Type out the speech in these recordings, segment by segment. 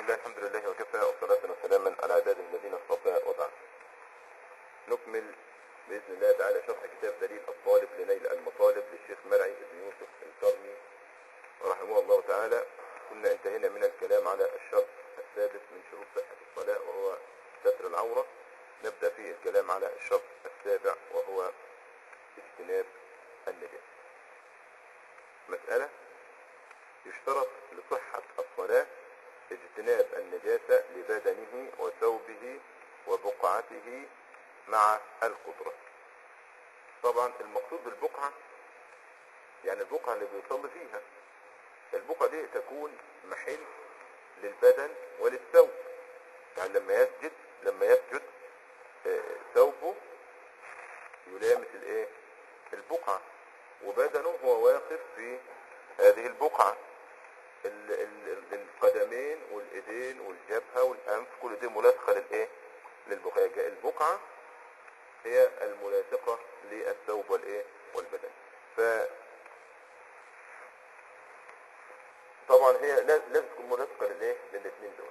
الله الحمد لله وكفى والصلاة والسلاما على عباده الذين اصطفى وبعد نكمل بإذن الله تعالى شرح كتاب دليل الطالب لنيل المطالب للشيخ مرعي بن يوسف الكرمي رحمه الله تعالى كنا انتهينا من الكلام على الشرط السادس من شروط صحة الصلاة وهو ستر العورة نبدأ في الكلام على الشرط السابع وهو اجتناب النجاسة مسألة يشترط لصحة الصلاة اجتناب النجاسة لبدنه وثوبه وبقعته مع القدرة طبعا المقصود بالبقعة يعني البقعة اللي بيصلي فيها البقعة دي تكون محل للبدن وللثوب يعني لما يسجد لما يسجد آه، ثوبه يلامس الايه البقعة وبدنه هو واقف في هذه البقعة ال- ال- ال- القدمين والايدين والجبهة والانف كل دي ملاصقة للايه للبقعة يبقى البقعة هي الملاصقة للثوب والايه والبدن ف طبعا هي لا- لازم تكون ملاصقة للايه للاثنين دول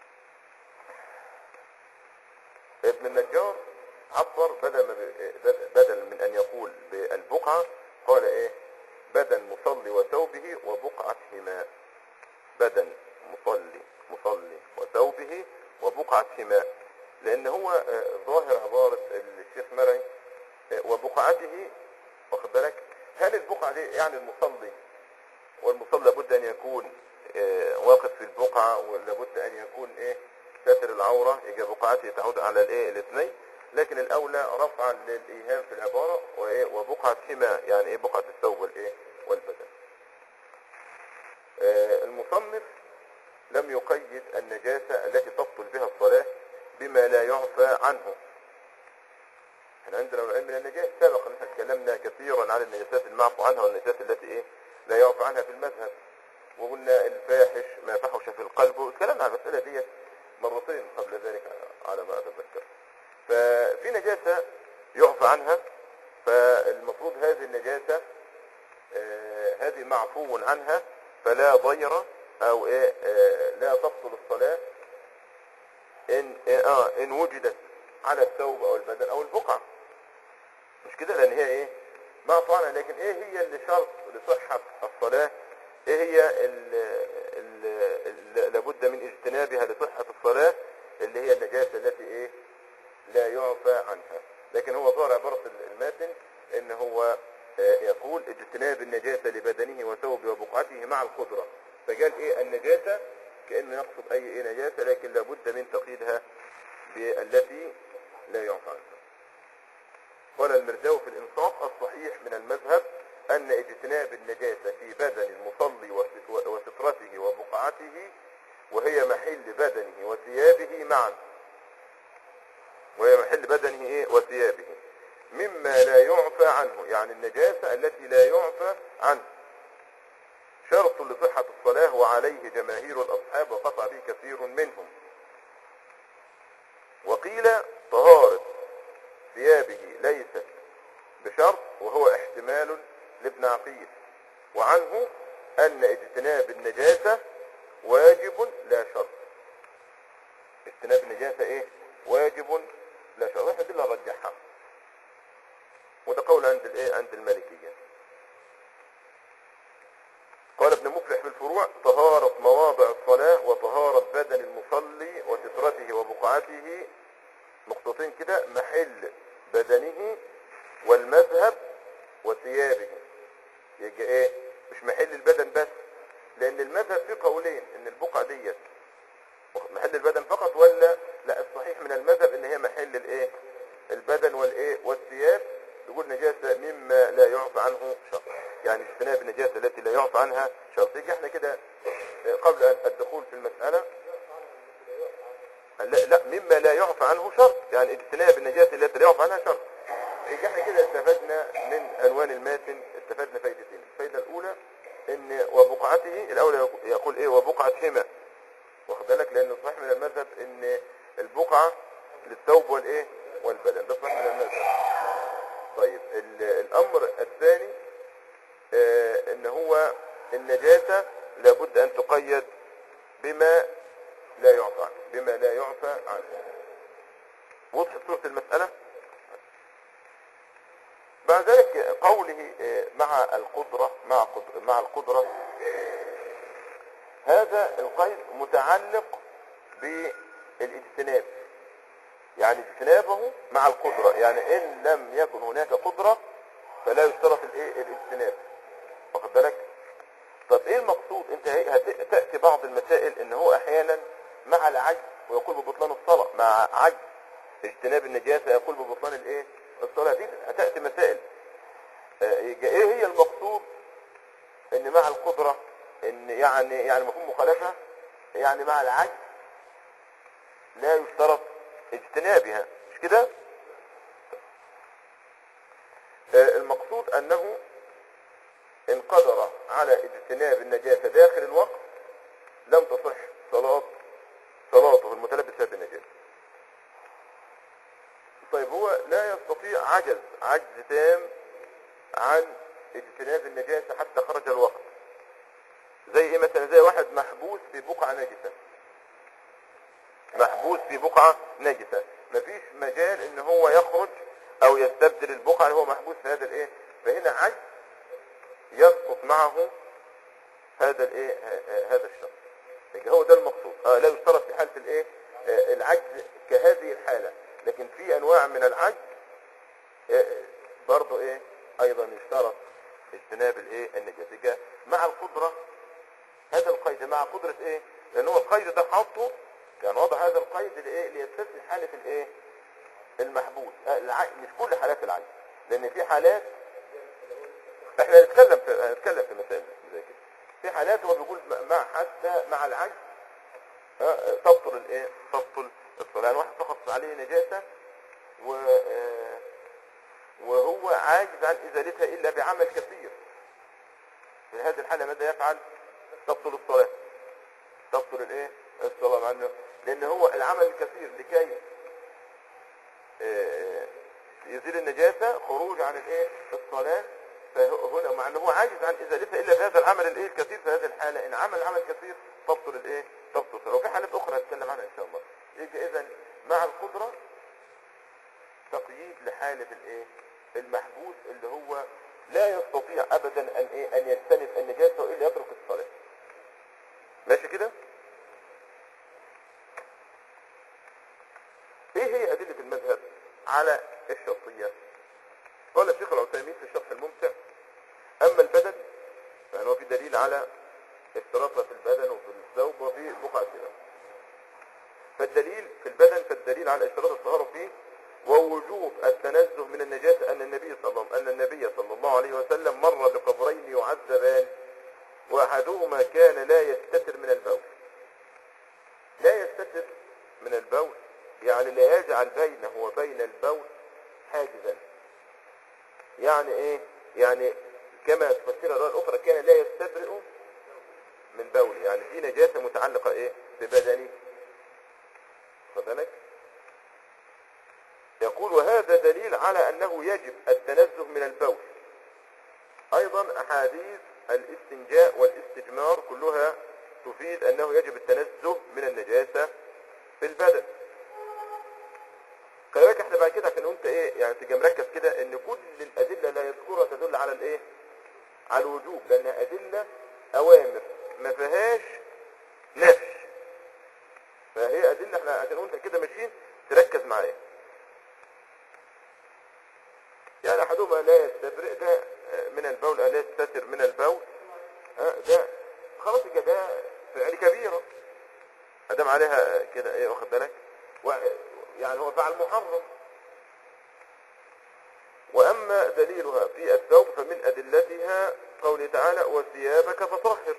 ابن النجار عبر بدل ما ب- بدل من ان يقول بالبقعة قال ايه بدن مصلي وثوبه وبقعتهما بدن مصلي مصلي وثوبه وبقعتهما لان هو آه، ظاهر عبارة الشيخ مرعي آه، وبقعته واخد بالك هل البقعة دي يعني المصلي والمصلي لابد ان يكون آه، واقف في البقعة ولابد ان يكون ايه ساتر العورة يجي بقعته تعود على الايه الاثنين لكن الاولى رفعا للايهام في العبارة وايه وبقعتهما يعني ايه بقعة الثوب والايه والبدن آه، المصنف لم يقيد النجاسة التي تبطل بها الصلاة بما لا يعفى عنه احنا عندنا العلم من النجاسة سبق ان احنا اتكلمنا كثيرا عن النجاسات المعفو عنها والنجاسات التي ايه لا يعفى عنها في المذهب وقلنا الفاحش ما فحش في القلب واتكلمنا عن المسألة دي مرتين قبل ذلك على ما اتذكر ففي نجاسة يعفى عنها فالمفروض هذه النجاسة آه، هذه معفو عنها فلا ضير او ايه آه، لا تبطل الصلاة ان اه ان وجدت على الثوب او البدن او البقعة مش كده لان هي ايه معفو عنها لكن ايه هي اللي شرط لصحة الصلاة ايه هي اللي لابد من اجتنابها لصحة الصلاة اللي هي النجاسة التي ايه لا يعفى عنها لكن هو ظهر عبارة الماتن ان هو آه، يقول اجتناب النجاسة لبدنه وثوبه وبقعته مع القدرة فقال ايه النجاسة كأنه يقصد اي ايه نجاسة لكن لابد من تقييدها بالتي لا يعفى عنها قال المرداوي في الانصاف الصحيح من المذهب ان اجتناب النجاسة في بدن المصلي وست- وسترته وبقعته وهي محل بدنه وثيابه معا وهي محل بدنه ايه وثيابه مما لا يعفى عنه يعني النجاسة التي لا يعفى عنه شرط لصحة الصلاة وعليه جماهير الأصحاب وقطع به كثير منهم وقيل طهارة ثيابه ليست بشرط وهو احتمال لابن عقيل وعنه أن اجتناب النجاسة واجب لا شرط اجتناب النجاسة ايه واجب لا شرط واحد اللي رجحها وده قول عند الايه عند المالكية قال ابن مفلح في الفروع طهارة مواضع الصلاة وطهارة بدن المصلي وسترته وبقعته نقطتين كده محل بدنه والمذهب وثيابه يبقى ايه مش محل البدن بس لان المذهب فيه قولين ان البقعة ديت محل البدن فقط ولا لا الصحيح من المذهب ان هي محل الايه البدن والايه والثياب يقول نجاسة مما لا يعفى عنه شرط يعني اجتناب النجاسة التي لا يعفى عنها شرط يجي احنا كده آه، قبل أن الدخول في المسألة لا, لا مما لا يعفى عنه شرط يعني اجتناب النجاسة التي لا يعفى عنها شرط يجي احنا كده استفدنا من عنوان الماتن استفدنا فايدتين الفايدة الأولى ان وبقعته الأول يقول ايه وبقعتهما واخد بالك لان صحيح من المذهب ان البقعة للثوب والايه والبدن ده صحيح من المذهب طيب ال- الامر الثاني آه ان هو النجاسة لابد ان تقيد بما لا يعفى عنه بما لا يعفى عنه وضحت صورة المسألة بعد ذلك قوله آه، مع القدرة مع قدرة مع القدرة هذا القيد متعلق بالاجتناب يعني اجتنابه مع القدرة يعني ان لم يكن هناك قدرة فلا يشترط الايه الاجتناب واخد بالك طب ايه المقصود انت إيه؟ هت- تأتي بعض المسائل ان هو احيانا مع العجز ويقول ببطلان الصلاة مع عجز اجتناب النجاسة يقول ببطلان الايه الصلاة دي هتأتي مسائل آه، يبقى ايه هي المقصود ان مع القدرة ان يعني يعني مفهوم مخالفة يعني مع العجز لا يشترط اجتنابها مش كده آه، المقصود انه ان قدر على اجتناب النجاسة داخل الوقت لم تصح صلاة صلاته المتلبس بها بالنجاسة طيب هو لا يستطيع عجز عجز تام عن اجتناب النجاسة حتى خرج الوقت زي ايه مثلا زي واحد محبوس في بقعة نجسة محبوس في بقعة نجسة مفيش مجال ان هو يخرج او يستبدل البقعة اللي هو محبوس في هذا الايه فهنا عجز يسقط معه هذا الايه ه- ه- هذا الشخص يبقى هو ده المقصود آه لا يشترط في حالة الايه آه العجز كهذه الحالة لكن في انواع من العجز آه برضه ايه ايضا يشترط اجتناب الايه النجاسة يبقى مع القدرة هذا القيد مع قدرة ايه لان هو القيد ده حاطه يعني وضع هذا القيد لايه ليستثني حالة الايه المحبوس آه، الع... مش كل حالات العجز لان في حالات احنا هنتكلم في هنتكلم في مسائل زي كده في حالات هو بيقول مع حتى مع العجز آه، تبطل الايه تبطل الصلاه يعني واحد سقط عليه نجاسه و آه، وهو عاجز عن ازالتها الا بعمل كثير في هذه الحاله ماذا يفعل تبطل الصلاه تبطل الايه الصلاه مع انه لان هو العمل الكثير لكي آه، يزيل النجاسة خروج عن الايه الصلاة فهنا مع انه هو عاجز عن ازالتها الا بهذا العمل الايه الكثير في هذه الحالة ان عمل عمل كثير تبطل الايه تبطل الصلاة وفي حالات اخرى هنتكلم عنها ان شاء الله يبقى اذا مع القدرة تقييد لحالة الايه المحبوس اللي هو لا يستطيع ابدا ان ايه ان يجتنب النجاسة الا يترك الصلاة ماشي كده ايه هي ادلة المذهب على الشرطية قال الشيخ العثيمين في الشرح الممتع اما البدن فهو هو في دليل على اشتراطها في البدن وفي الثوب وفي بقعة الثوب فالدليل في البدن فالدليل على اشتراط الطهارة فيه ووجوب التنزه من النجاسة أن النبي صلى الله أن النبي صلى الله عليه وسلم مر بقبرين يعذبان وأحدهما كان لا يستتر من البول لا يستتر من البول يعني لا يجعل بينه وبين البول حاجزا يعني ايه يعني كما تفسرها الرواية الأخرى كان لا يستبرئ من بول يعني في نجاسة متعلقة ايه ببدنه خد بالك يقول وهذا دليل على أنه يجب التنزه من البول أيضا أحاديث الاستنجاء والاستجمار كلها تفيد أنه يجب التنزه من النجاسة في البدن خلي بالك احنا بعد كده عشان انت ايه يعني تبقى مركز كده ان كل الادله اللي هيذكرها تدل على الايه على الوجوب لانها ادله اوامر ما فيهاش نفي فهي ادله احنا عشان وانت كده ماشيين تركز معايا يعني احدهما لا يستبرئ ده آه، من البول لا يستتر من البول آه، ده خلاص يبقى ده فعل كبيره ادام عليها آه، كده ايه واخد بالك و- يعني هو فعل محرم واما دليلها في الثوب فمن ادلتها قوله تعالى وثيابك فطهر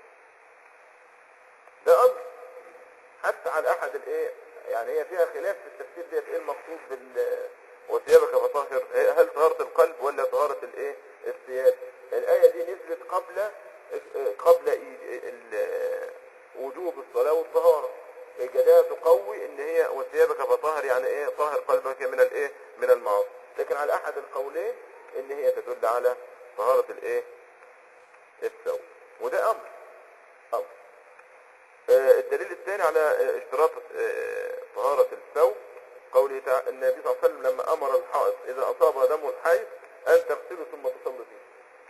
ده امر حتى على احد الايه يعني هي فيها خلاف في التفسير ديت ايه المقصود بال وثيابك فطهر هل طهارة القلب ولا طهارة الايه الثياب الآية دي نزلت قبل قبل إي- ال- وجوب الصلاة والطهارة الجداء تقوي ان هي وثيابك فطهر يعني ايه طهر قلبك من الايه من المعاصي لكن على احد القولين ان هي تدل على طهارة الايه الثوب وده امر امر آه، الدليل الثاني على آه، اشتراط آه، طهارة الثوب قوله تعالى النبي صلى الله عليه وسلم لما امر الحائط اذا اصاب دم الحيض ان تغسله ثم تصلي فيه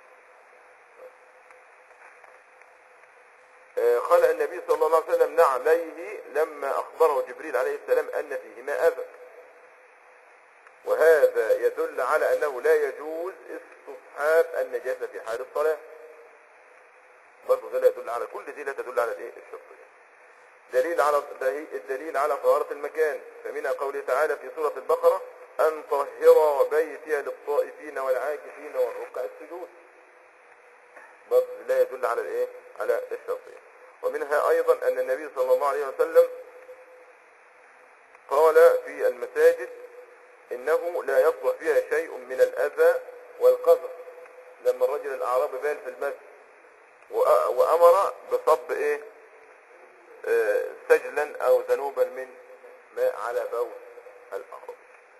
آه، قال النبي صلى الله عليه وسلم نعليه لما اخبره جبريل عليه السلام ان فيهما اذى وهذا يدل على انه لا يجوز استصحاب النجاسة في حال الصلاة برضه ده لا يدل على كل دي لا تدل على الايه الشرطية دليل على الدليل على طهارة المكان فمنها قوله تعالى في سورة البقرة أن طهر بيتي للطائفين والعاكفين والركع السجود برضه لا يدل على الايه على الشرطية ومنها أيضا أن النبي صلى الله عليه وسلم قال في المساجد إنه لا يصلح فيها شيء من الأذى والقذر لما الرجل الأعرابي بال في المسجد وأ- وأمر بصب إيه آه، سجلا أو ذنوبا من ماء على بول الأعرابي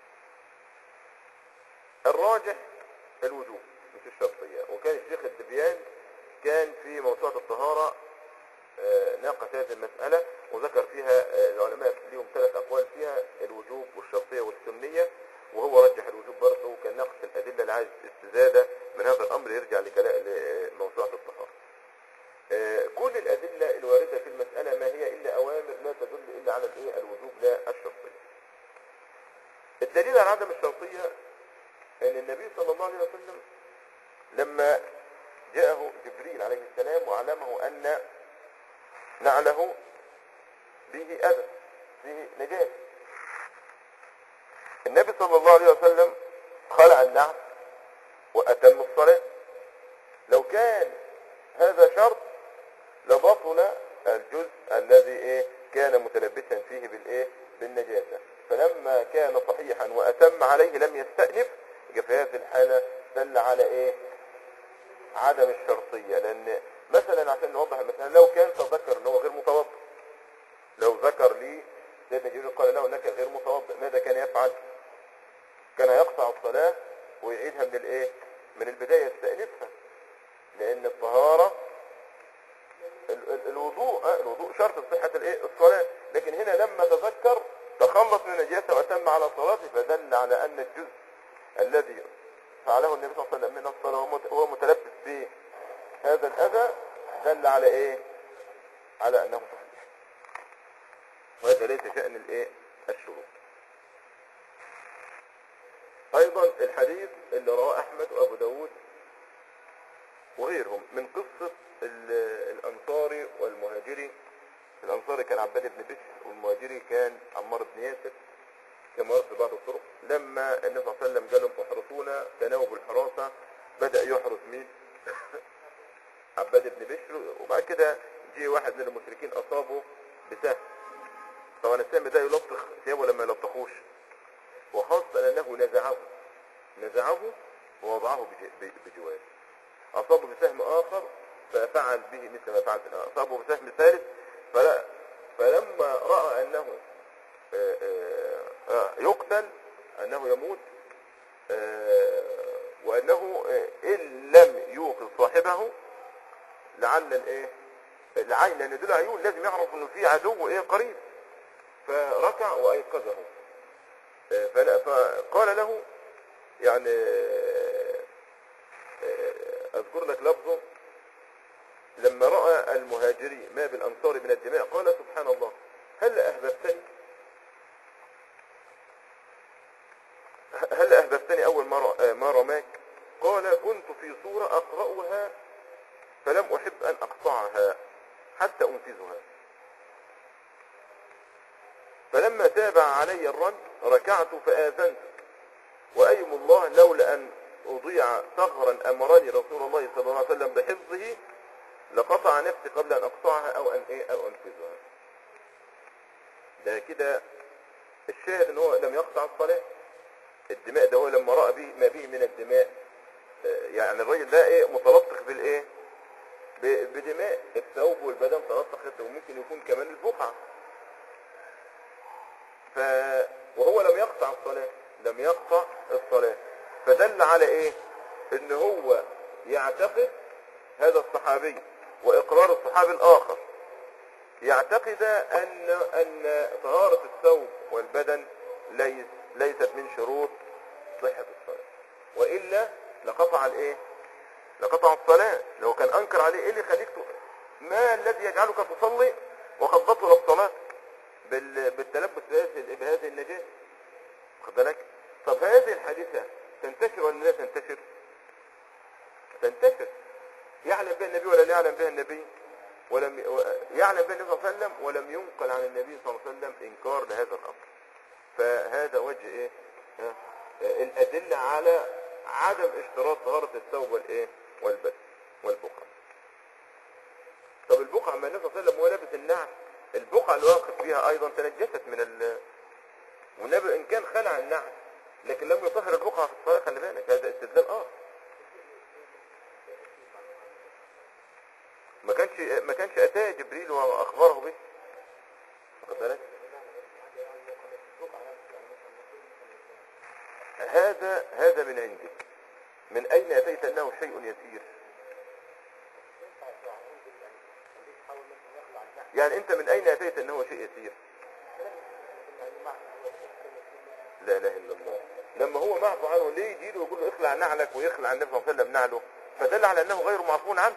الراجح الوجوب مش الشرطية وكان الشيخ الدبيان كان في موسوعة الطهارة آه، ناقش هذه المسألة وذكر فيها آه، العلماء ليهم ثلاث أقوال فيها الوجوب والشرطية والسنية وهو رجح الوجوب برضه وكان ناقش الأدلة اللي عايز استزادة من هذا الأمر يرجع لكلا- لموسوعة الطهارة. آه، كل الأدلة الواردة في المسألة ما هي إلا أوامر لا تدل إلا على الإيه الوجوب لا الشرطية. الدليل على عدم الشرطية أن النبي صلى الله عليه وسلم لما جاءه جبريل عليه السلام وعلمه أن نعله به أذى فيه نجاسة النبي صلى الله عليه وسلم خلع النعل وأتم الصلاة لو كان هذا شرط لبطل الجزء الذي ايه كان متلبسا فيه بالايه بالنجاسة فلما كان صحيحا وأتم عليه لم يستأنف يبقى في هذه الحالة دل على ايه عدم الشرطية لأن مثلا عشان نوضح المسألة لو كان تذكر ان هو غير متوضئ لو ذكر لي سيدنا جبريل قال له انك غير متوضئ ماذا كان يفعل؟ كان يقطع الصلاة ويعيدها من الايه؟ من البداية يستأنفها لأن الطهارة ال- ال- الوضوء آه، الوضوء شرط لصحة الايه؟ الصلاة لكن هنا لما تذكر تخلص من النجاسة وأتم على صلاته فدل على أن الجزء الذي فعله النبي صلى الله عليه وسلم من الصلاة وهو مت- وهو متلبس بهذا الأذى دل على إيه؟ على أنه صحيح وهذا ليس شأن الإيه؟ الشروط أيضا الحديث اللي رواه أحمد وأبو داود وغيرهم من قصة ال- الأنصاري والمهاجري الأنصاري كان عباد بن بشر والمهاجري كان عمار بن ياسر كما ورد في بعض الطرق لما النبي صلى الله عليه وسلم قال لهم احرسونا تناوب بالحراسة بدأ يحرس مين عباد بن بشر وبعد كده جه واحد من المشركين أصابه بسهم طبعا السهم ده يلطخ ثيابه ولا ما يلطخوش وخاصة أنه نزعه نزعه ووضعه بج- ب- بجواره أصابه بسهم آخر ففعل به مثل ما فعل بالآخر. أصابه بسهم ثالث فلا فلما رأى أنه آه، آه، آه، يقتل أنه يموت آه، وأنه آه، إن لم يوقظ صاحبه لعل الإيه العين لأن دول عيون لازم يعرف إنه في عدو إيه قريب فركع وأيقظه آه، فلا- فقال له يعني آه، آه، أذكر لك لفظه لما رأى المهاجري ما بالأنصار من الدماء قال سبحان الله هل أهببتني هل أهببتني أول ما رأ- ما رماك قال كنت في صورة أقرأها فلم أحب أن أقطعها حتى أنفذها فلما تابع علي الرد ركعت فآذنت وأيم الله لولا أن أضيع ثغرا أمرني رسول الله صلى الله عليه وسلم بحفظه لقطع نفسي قبل أن أقطعها أو أن إيه أو أنفذها ده كده الشاهد ان هو لم يقطع الصلاة الدماء ده هو لما رأى به ما به من الدماء آه، يعني الراجل ده ايه متلطخ بالايه ب- بدماء الثوب والبدن تلطخت وممكن يكون كمان البقعة ف وهو لم يقطع الصلاة لم يقطع الصلاة فدل على ايه ان هو يعتقد هذا الصحابي واقرار الصحابي الاخر يعتقد ان ان طهارة الثوب والبدن ليس ليست من شروط صحة الصلاة والا لقطع الايه لقطع الصلاة لو كان انكر عليه ايه اللي يخليك ت- ما الذي يجعلك تصلي وقد بطل الصلاة بال- بالتلبس بهذه بهذه النجاسة واخد بالك طب هذه الحادثة تنتشر ولا لا تنتشر تنتشر يعلم بها النبي ولا لا يعلم بها النبي ولم ي- و- يعلم بها النبي صلى الله عليه وسلم ولم ينقل عن النبي صلى الله عليه وسلم انكار لهذا الامر فهذا وجه ايه ها؟ آه، الادله على عدم اشتراط طهاره الثوب والايه والبس والبقعه طب البقعه ما النبي صلى الله عليه وسلم وهو لابس النعل البقعه اللي واقف فيها ايضا تنجست من ال والنبي ان كان خلع النعل لكن لم يطهر البقعه في الصلاه خلي بالك هذا استدلال اخر ما كانش ما كانش اتاه جبريل واخبره به واخد بالك هذا هذا من عندك من اين اتيت انه شيء يسير يعني انت من اين اتيت انه شيء يسير لا اله الا الله لما هو معفو عنه ليه يجي له ويقول له اخلع نعلك ويخلع النبي صلى الله عليه وسلم نعله فدل على انه غير معفو عنه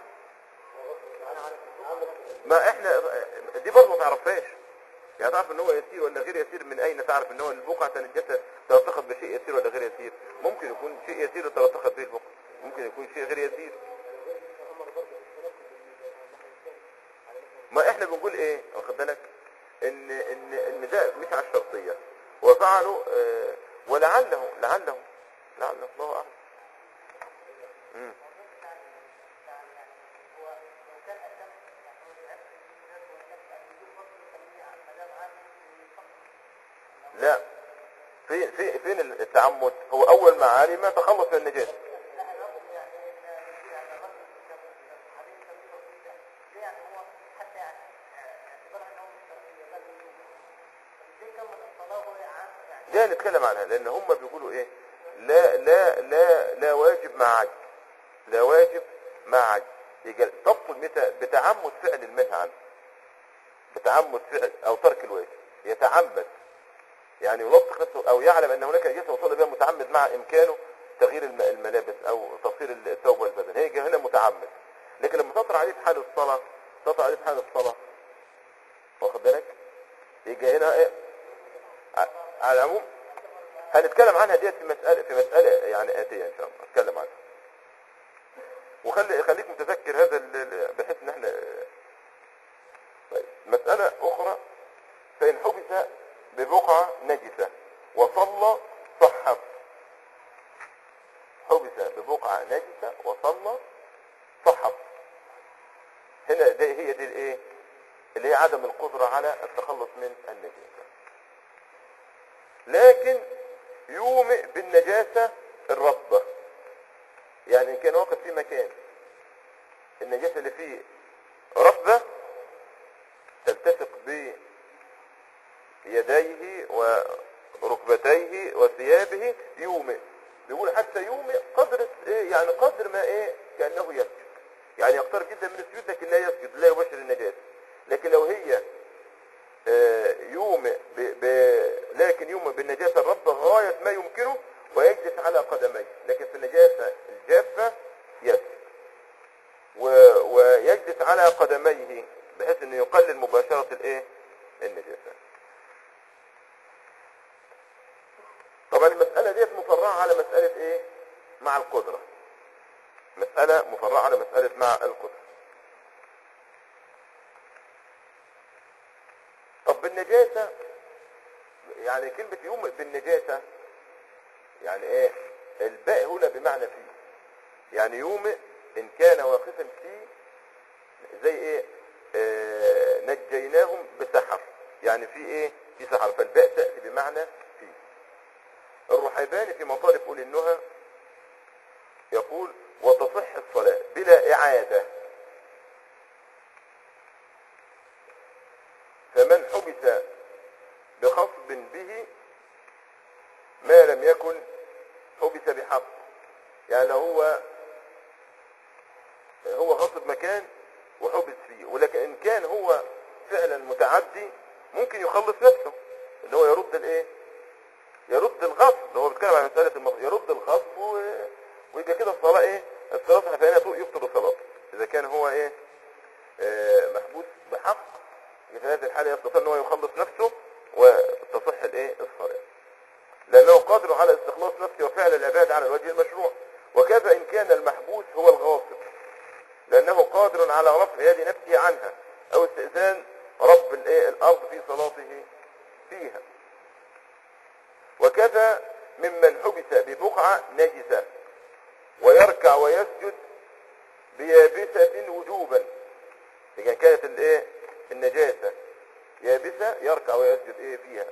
ما احنا دي برضه ما تعرفهاش يعني تعرف ان هو يسير ولا غير يسير من اين تعرف ان هو البقعه تنجسه تلتقط بشيء يسير ولا غير يسير ممكن يكون شيء يسير تلتقط به البقعه ممكن يكون شيء غير يسير ما احنا بنقول ايه واخد بالك ان ان ان ده مش على الشرطيه وفعلوا آه ولعله لعله لعله الله اعلم مم. لا فين في فين التعمد هو اول ما علم تخلص من النجاسه ده نتكلم عنها لان هم بيقولوا ايه لا لا لا لا واجب مع عجز لا واجب مع عجز يجي تبطل متى بتعمد فعل المنهى عنه بتعمد فعل او ترك الواجب يتعمد يعني يلطخ نفسه او يعلم ان هناك نجاسه وصل بها متعمد مع امكانه تغيير الم- الملابس او تفصيل الثوب والبدن هيجي هنا متعمد لكن لما تطرح عليه في حال الصلاه تطرح عليه في حال الصلاه واخد بالك يجي هنا ايه ع- على العموم هنتكلم عنها ديت في مسألة في مسألة يعني آتية إن شاء الله نتكلم عنها وخلي خليك متذكر هذا ال- ال- بحيث إن احنا طيب مسألة أخرى فإن حبس ببقعة نجسة وصلى صحت حبس ببقعة نجسة وصلى صحت هنا دي هي دي الايه اللي هي عدم القدرة على التخلص من النجاسة لكن يومئ بالنجاسة الرطبة يعني إن كان واقف في مكان النجاسة اللي فيه رطبة تلتصق بيديه وركبتيه وثيابه يومئ بيقول حتى يومئ قدر إيه يعني قدر ما ايه كأنه يسجد يعني يقترب جدا من السجود لكن لا يسجد لا يباشر النجاسة لكن لو هي آه، يومئ ب... ب... لكن يومئ بالنجاسة الرب غاية ما يمكنه ويجلس على قدميه لكن في النجاسة الجافة يسجد و... ويجلس على قدميه بحيث انه يقلل مباشرة الايه النجاسة طبعا المسألة ديت مفرعة على مسألة ايه مع القدرة مسألة مفرعة على مسألة مع القدرة طب بالنجاسة يعني كلمة يومئ بالنجاسة يعني ايه الباء هنا بمعنى فيه يعني يومئ ان كان واقفا فيه زي ايه آه نجيناهم بسحر يعني في ايه في سحر فالباء تأتي بمعنى فيه الرحيباني في مطالب أولي النهى يقول وتصح الصلاة بلا إعادة فمن حبس بخصب به ما لم يكن حبس بحق يعني هو هو غصب مكان وحبس فيه ولكن ان كان هو فعلا متعدي ممكن يخلص نفسه اللي هو يرد الايه يرد الغصب اللي هو بيتكلم عن مسألة المغصب يرد الغصب و... ويبقى كده الصلاة ايه الصلاة فإنها يبطل صلاته إذا كان هو ايه آه محبوس بحق في هذه الحالة يستطيع ان هو يخلص نفسه وتصح الايه الصلاة لأنه قادر على استخلاص نفسه وفعل العبادة على الوجه المشروع وكذا إن كان المحبوس هو الغاصب لأنه قادر على رفع يد نفسه عنها أو استئذان رب الايه الأرض في صلاته فيها وكذا ممن حبس ببقعة نجسة ويركع ويسجد بيابسة وجوبا إذا كانت الايه النجاسة يابسة يركع ويسجد ايه فيها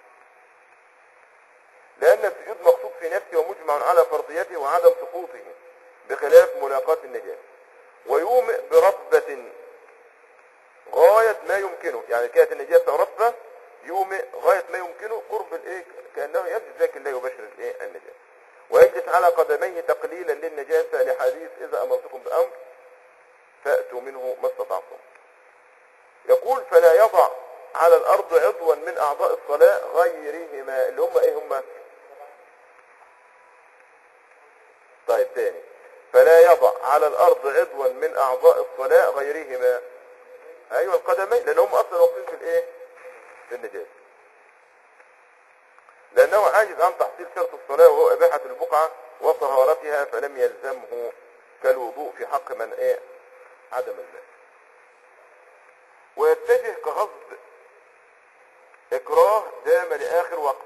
لأن السجود مقصود في نفسه ومجمع على فرضيته وعدم سقوطه بخلاف ملاقاة النجاسة ويومئ بربة غاية ما يمكنه يعني كانت النجاسة ربة يومئ غاية ما يمكنه قرب الايه كأنه يسجد لكن لا يباشر الايه النجاسة ويجلس على قدميه تقليلا للنجاسة لحديث إذا أمرتكم بأمر فأتوا منه ما استطعتم يقول فلا يضع على الأرض عضوا من أعضاء الصلاة غيرهما اللي هم إيه هم طيب تاني فلا يضع على الأرض عضوا من أعضاء الصلاة غيرهما أيوة القدمين لأن هم أصلا واقفين في الإيه في النجاسة لأنه عاجز عن تحصيل شرط الصلاة وهو إباحة البقعة وطهارتها فلم يلزمه كالوضوء في حق من إيه عدم الماء ويتجه كغصب إكراه دام لآخر وقت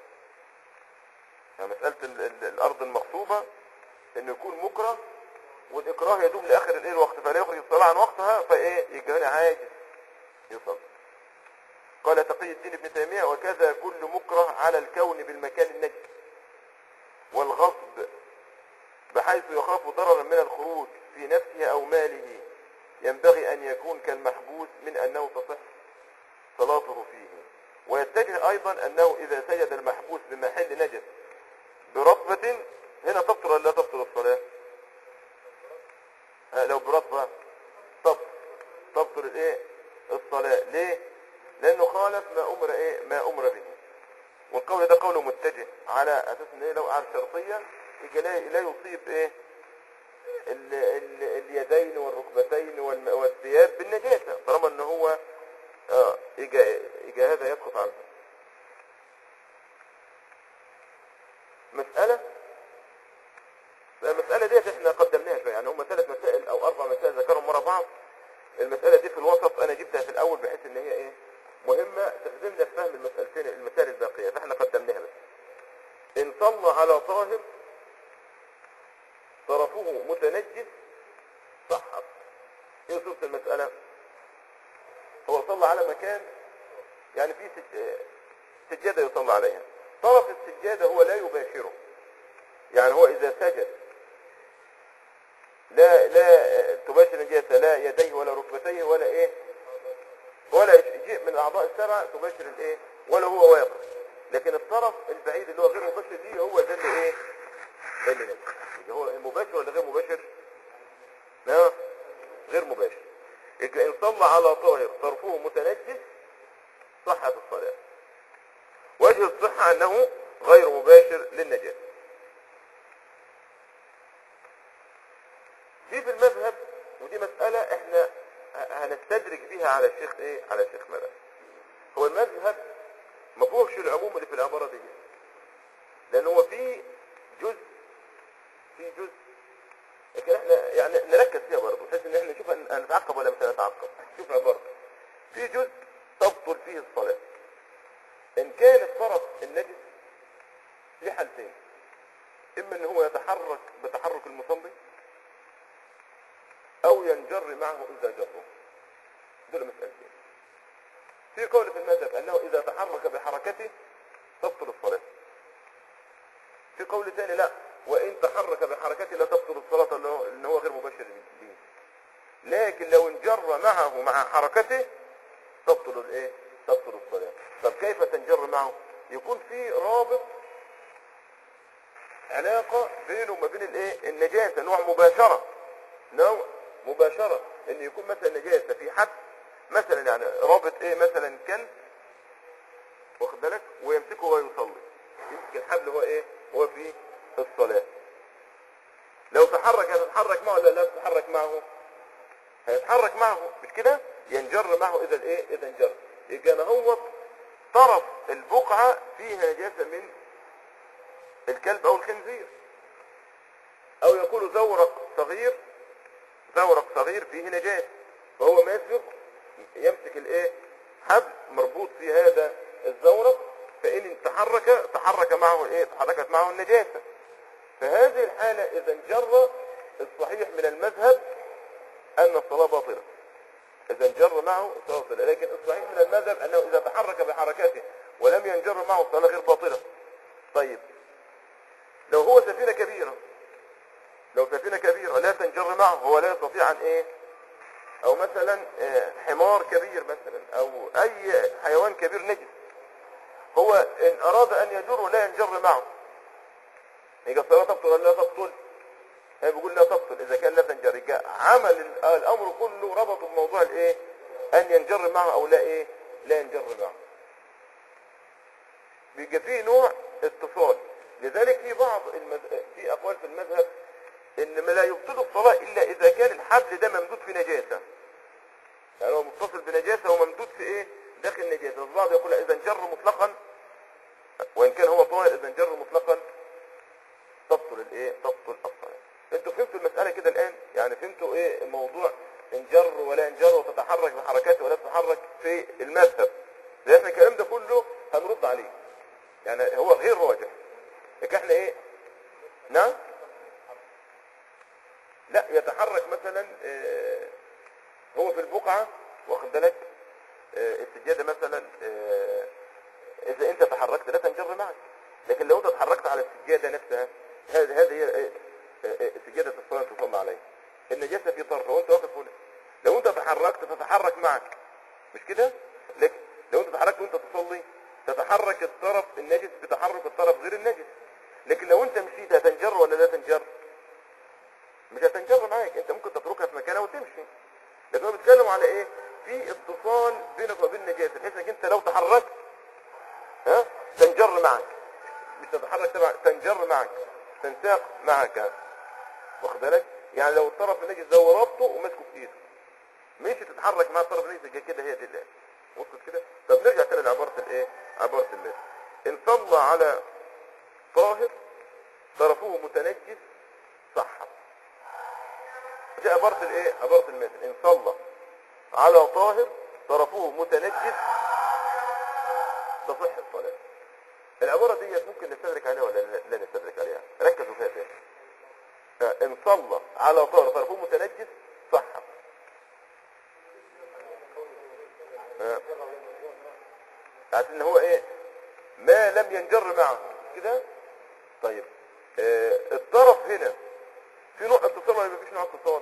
يعني مسألة ال ال الأرض المغصوبة إنه يكون مكره والإكراه يدوم لآخر الإيه الوقت فلا يخرج الصلاة عن وقتها فإيه يبقى هنا عاجز يصلي قال تقي الدين ابن تيمية وكذا كل مكره على الكون بالمكان النجس والغصب بحيث يخاف ضررا من الخروج في نفسه أو ماله ينبغي أن يكون كالمحبوس من أنه تصح صلاته فيه ويتجه أيضا أنه إذا سجد المحبوس بمحل نجس برطبة هنا تبطل ولا لا تبطل الصلاة ها لو برطبة تبطل تبطل الايه الصلاة ليه لانه خالف ما امر ايه ما امر به والقول ده قول متجه على اساس ان ايه لو قعد شرطية يجي لا, لا يصيب ايه ال ال اليدين والركبتين والم- والثياب بالنجاسة طالما ان هو اه يجي, يجي هذا يسقط عنه مسألة المسألة ديت احنا قدمناها شوية يعني هم ثلاث مسائل او اربع مسائل ذكرهم مرة بعض المسألة دي في الوسط انا جبتها في الاول بحيث ان هي ايه مهمة تخدمنا في فهم المسألتين المسائل الباقية فاحنا قدمناها بس ان صلى على طاهر طرفه متنجس صحت ايه صورة المسألة هو صلى على مكان يعني في سج- سجادة يصلى عليها طرف السجادة هو لا يباشره يعني هو إذا سجد لا لا تباشر النجاسة لا يديه ولا ركبتيه ولا إيه ولا شيء من الأعضاء السبعة تباشر الإيه ولا هو واقف لكن الطرف البعيد اللي هو غير مباشر ليه هو ده اللي إيه ده اللي نجس يبقى هو مباشر ولا غير مباشر لا غير مباشر يبقى إن صلى على طاهر طرفه متنجس صحت الصلاة وجه الصحة أنه غير مباشر للنجاسة دي في المذهب ودي مسألة احنا ه- هنستدرك بيها على الشيخ ايه على الشيخ مدى هو المذهب ما فيهوش العموم اللي في العبارة دي لان هو في جزء في جزء لكن احنا يعني نركز فيها برضه بحيث ان احنا نشوف هن- هنتعقب ولا مش هنتعقب شوف عبارة في جزء تبطل فيه الصلاة ان كان الطرف النجس في حالتين اما ان هو يتحرك بتحرك المصلي او ينجر معه اذا جره دول مسألتين في قول في المذهب انه اذا تحرك بحركته تبطل الصلاة في قول ثاني لا وان تحرك بحركته لا تبطل الصلاة لأنه- لان هو غير مباشر به لكن لو انجر معه مع حركته تبطل الايه تبطل الصلاة طب كيف تنجر معه يكون في رابط علاقة بينه وما بين الايه النجاسة نوع مباشرة نوع مباشرة ان يكون مثلا نجاسة في حد مثلا يعني رابط ايه مثلا كلب واخد بالك ويمسكه وهو يصلي يمسك الحبل هو ايه هو في الصلاة لو تحرك هتتحرك معه ولا لا تتحرك معه هيتحرك معه مش كده ينجر معه اذا الايه اذا انجر يبقى انا هو طرف البقعة فيها نجاسة من الكلب او الخنزير او يكون زورق صغير زورق صغير فيه نجاسة فهو ماسك يمسك الايه حبل مربوط في هذا الزورق فان تحرك تحرك معه الايه تحركت معه النجاسة فهذه الحالة اذا انجر الصحيح من المذهب ان الصلاة باطلة اذا انجر معه الصلاة باطلة لكن الصحيح من المذهب انه اذا تحرك بحركاته ولم ينجر معه الصلاة غير باطلة طيب لو هو سفينة كبيرة لو سفينة كبيرة لا تنجر معه هو لا يستطيع ان ايه او مثلا آه، حمار كبير مثلا او اي حيوان كبير نجس هو ان اراد ان يجر لا ينجر معه يبقى الصلاة تبطل ولا لا تبطل هي بيقول لا تبطل اذا كان لا تنجر يبقى عمل ال- الامر كله ربطه بموضوع الايه ان ينجر معه او لا ايه لا ينجر معه بيبقى فيه نوع اتصال لذلك في بعض المذ... في اقوال في المذهب ان ما لا يبطل الصلاة الا اذا كان الحبل ده ممدود في نجاسة يعني هو متصل بنجاسة وممدود في ايه داخل نجاسة البعض يقول لا، اذا انجر مطلقا وان كان هو طاهر اذا انجر مطلقا تبطل الايه تبطل الصلاة انتوا فهمتوا المسألة كده الان يعني فهمتوا ايه موضوع انجر ولا انجر وتتحرك بحركاته ولا تتحرك في المذهب لان احنا الكلام ده كله هنرد عليه يعني هو غير راجح لكن احنا ايه نعم لا يتحرك مثلا آه، هو في البقعة واخد بالك آه، السجادة مثلا آه، اذا انت تحركت لا تنجر معك لكن لو انت تحركت على السجادة نفسها هذه هذه هي آه، آه، سجادة الصلاة تصلى عليها النجاسة في طرف وانت واقف هنا لو انت تحركت تتحرك معك مش كده لكن لو انت تحركت وانت تصلي تتحرك الطرف النجس بتحرك الطرف غير النجس لكن لو انت مشيت هتنجر ولا لا تنجر مش هتنجر معاك انت ممكن تتركها في مكانها وتمشي لكن هو بيتكلم على ايه في اتصال بينك وبين النجاسه بحيث انك انت لو تحركت ها تنجر معك مش تتحرك تبع تنجر معك تنساق معك واخد بالك يعني لو الطرف النجس ده هو رابطه وماسكه في ايده مش تتحرك مع الطرف النجس يبقى كده هي دي الله وصلت كده طب نرجع تاني لعباره الايه عباره المثل ان صلى على طاهر طرفه متنجس صح دي عبارة الايه عبارة المثل ان صلى على طاهر طرفه متنجس تصح الصلاة العبارة دي ممكن نستدرك عليها ولا لا لا نستدرك عليها ركزوا فيها تاني آه، ان صلى على طاهر طرفه متنجس صح آه. عشان ان هو ايه ما لم ينجر معه كده طيب آه الطرف هنا في نوع اتصال ولا مفيش نوع اتصال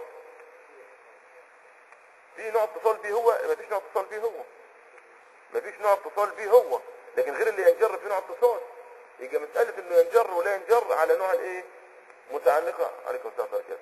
في نوع اتصال بيه هو مفيش نوع اتصال بيه هو مفيش نوع اتصال بيه هو لكن غير اللي ينجر في نوع اتصال يبقى مسألة انه ينجر ولا ينجر على نوع الايه متعلقة عليكم السلام عليكم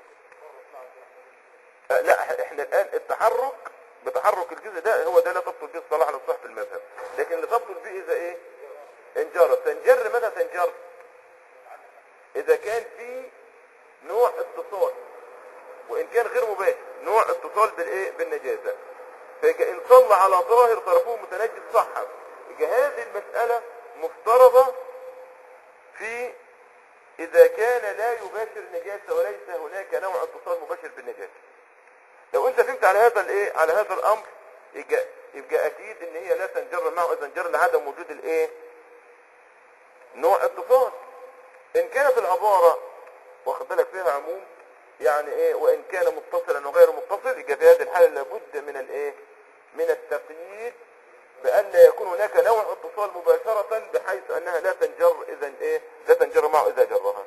آه لا احنا الان التحرك بتحرك الجزء ده هو ده لا تبطل به الصلاة على صحة المذهب لكن اللي تبطل به اذا ايه انجر تنجر متى تنجر اذا كان في نوع اتصال وان كان غير مباشر نوع اتصال بالايه بالنجاسه فان صلى على ظاهر طرفه متنجس صح يبقى هذه المساله مفترضه في اذا كان لا يباشر النجاسه وليس هناك نوع اتصال مباشر بالنجاسه لو انت فهمت على هذا الايه على هذا الامر يبقى يبقى اكيد ان هي لا تنجر معه اذا انجر لعدم وجود الايه نوع اتصال ان كانت العبارة واخد بالك فيها عموم يعني ايه وان كان متصلا وغير متصل يبقى في هذه الحالة لابد من الايه من التقييد بان لا يكون هناك نوع اتصال مباشرة بحيث انها لا تنجر اذا ايه لا تنجر معه اذا جرها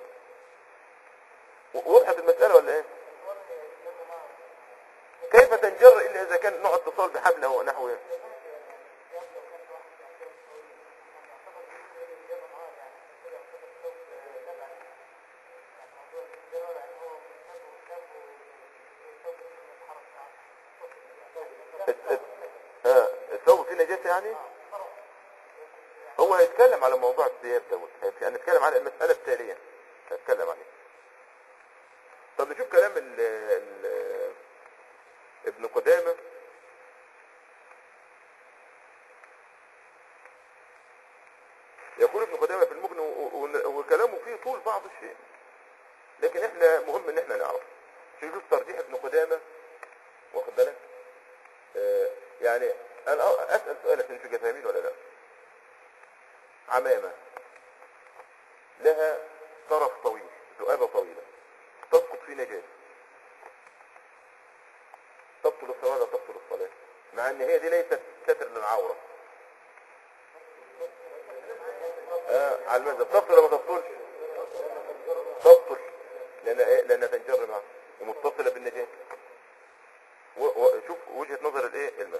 و- وضحت المسألة ولا ايه كيف تنجر الا اذا كان نوع اتصال بحبل او نحوه الت- فيه نجاسة يعني هو هيتكلم على موضوع الثياب دوت هيت- هنتكلم على المسألة التالية هنتكلم عليه طب نشوف كلام ال ال ابن قدامة يقول ابن قدامة في المغني و- و- وكلامه فيه طول بعض الشيء لكن احنا مهم ان احنا نعرف عشان نشوف ترجيح ابن قدامة واخد بالك آه يعني انا أ- اسال سؤال عشان نشوف فاهمين ولا لا عمامة لها طرف طويل ذؤابة طويلة تسقط فيه نجاسة تبطل الصلاة لا تبطل الصلاة مع ان هي دي ليست ستر للعورة آه على المذهب تبطل ولا ما تبطلش تبطل لان ايه لانها تنجر معه ومتصلة بالنجاسة و- وشوف وجهة نظر الايه المذهب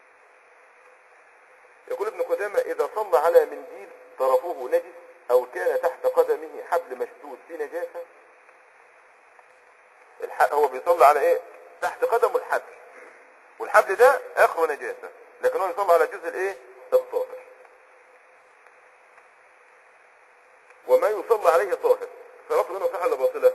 يقول ابن قدامة إذا صلى على منديل طرفه نجس أو كان تحت قدمه حبل مشدود في نجاسة الح... هو بيصلي على إيه؟ تحت قدمه الحبل والحبل ده آخره نجاسة لكن هو يصلي على الجزء الإيه؟ الطاهر وما يصلى عليه طاهر صلاته منه صحة ولا باطلة؟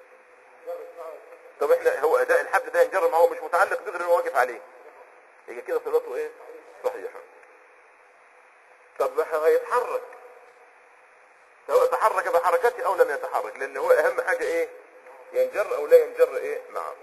طب احنا هو اداء الحبل ده ينجر ما هو مش متعلق بذر انه واقف عليه يبقى كده صلاته ايه؟ صحيحة طب هيتحرك سواء تحرك بحركته او لم يتحرك لان هو اهم حاجة ايه ينجر او لا ينجر ايه معه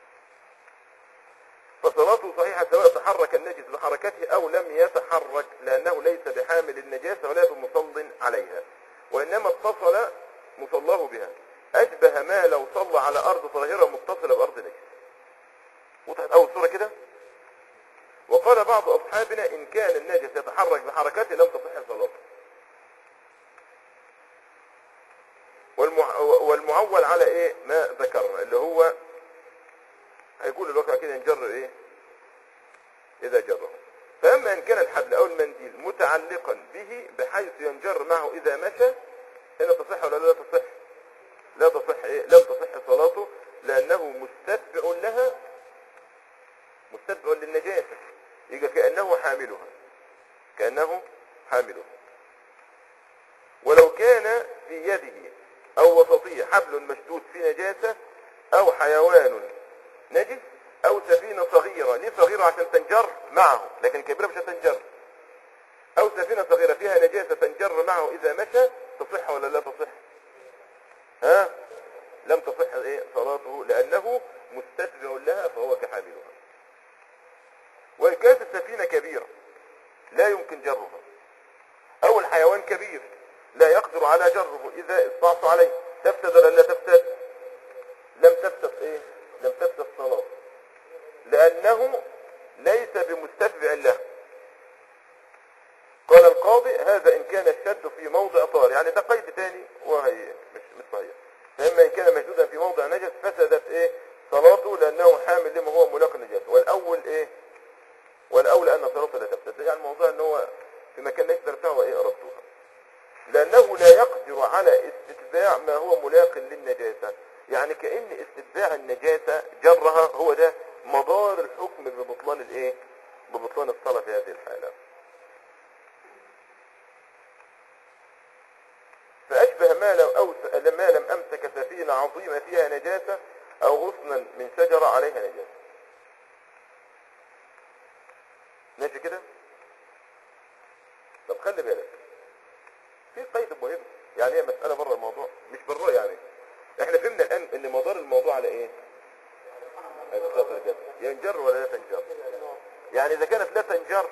فصلاته صحيحة سواء تحرك النجس بحركته او لم يتحرك لانه ليس بحامل النجاسة ولا بمصل عليها وانما اتصل مصلاه بها اشبه ما لو صلى على ارض طاهرة متصلة بارض نجس وضحت اول صورة كده وقال بعض أصحابنا إن كان النجس يتحرك بحركته لم تصح صلاته والمع... والمعول على إيه ما ذكرنا اللي هو هيقول الواقع كده ينجر إيه إذا جره فأما إن كان الحبل أو المنديل متعلقا به بحيث ينجر معه إذا مشى هنا تصح ولا لا تصح لا تصح إيه لم تصح صلاته لأنه مستتبع لها مستتبع للنجاسة يبقى كأنه حاملها كأنه حاملها ولو كان في يده أو وسطية حبل مشدود في نجاسة أو حيوان نجس أو سفينة صغيرة ليه صغيرة عشان تنجر معه لكن كبيرة مش هتنجر أو سفينة صغيرة فيها نجاسة تنجر معه إذا مشى تصح ولا لا تصح ها لم تصح إيه صلاته لأنه مستتبع لها فهو كحاملها وإن كانت السفينة كبيرة لا يمكن جرها أو الحيوان كبير لا يقدر على جره إذا استعصى عليه تفسد ولا لا تفسد لم تفسد إيه لم تفسد صلاة لأنه ليس بمستتبع له قال القاضي هذا إن كان الشد في موضع طار يعني ده قيد تاني وهي مش مش صحيح فإما إن كان مشدودا في موضع نجس فسدت إيه صلاته لأنه حامل لما هو ملاق النجاسة والأول إيه والأولى أن صلاته لا تفسد يعني الموضوع أن هو في مكان ليس ترتاح وإيه أردتها لأنه لا يقدر على استتباع ما هو ملاق للنجاسة يعني كأن استتباع النجاسة جرها هو ده مدار الحكم ببطلان الإيه ببطلان الصلاة في هذه الحالة فأشبه ما لو أو ما لم أمسك سفينة عظيمة فيها نجاسة أو غصنا من شجرة عليها نجاسة ماشي كده طب خلي بالك في قيد مهم يعني هي مسألة بره الموضوع مش بره يعني احنا فهمنا الآن ان مدار الموضوع على ايه اتصاف الجد ينجر ولا لا تنجر يعني اذا كانت لا تنجر